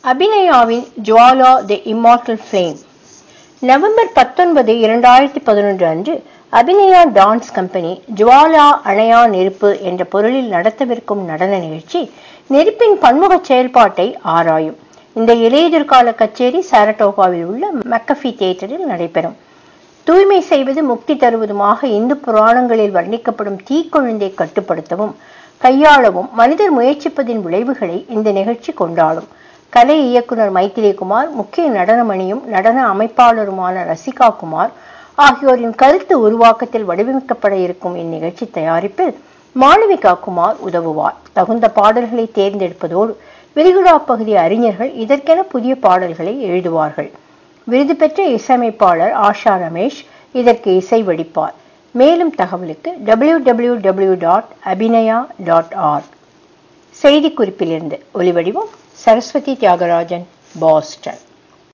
அபிநயாவின் Jwala the immortal flame November பத்தொன்பது இரண்டாயிரத்தி பதினொன்று அன்று அபிநயா டான்ஸ் கம்பெனி ஜுவாலா அணையா நெருப்பு என்ற பொருளில் நடத்தவிருக்கும் நடன நிகழ்ச்சி நெருப்பின் பன்முக செயல்பாட்டை ஆராயும் இந்த இலையுதிர்கால கச்சேரி சாரட்டோகாவில் உள்ள மக்கஃபி தியேட்டரில் நடைபெறும் தூய்மை செய்வது முக்தி தருவதுமாக இந்து புராணங்களில் வர்ணிக்கப்படும் தீக்கொழுந்தை கட்டுப்படுத்தவும் கையாளவும் மனிதர் முயற்சிப்பதின் விளைவுகளை இந்த நிகழ்ச்சி கொண்டாடும் கலை இயக்குனர் மைத்திரிகுமார் முக்கிய நடனமணியும் நடன அமைப்பாளருமான ரசிகா குமார் ஆகியோரின் கருத்து உருவாக்கத்தில் வடிவமைக்கப்பட இருக்கும் இந்நிகழ்ச்சி தயாரிப்பில் மாளவிகா குமார் உதவுவார் தகுந்த பாடல்களை தேர்ந்தெடுப்பதோடு விரிகுடா பகுதி அறிஞர்கள் இதற்கென புதிய பாடல்களை எழுதுவார்கள் விருது பெற்ற இசையமைப்பாளர் ஆஷா ரமேஷ் இதற்கு இசை வடிப்பார் மேலும் தகவலுக்கு W W W dot Abhinaya dot R செய்திக்குறிப்பிலிருந்து ஒலிவடிவம் சரஸ்வதி தியாகராஜன் பாஸ்டன்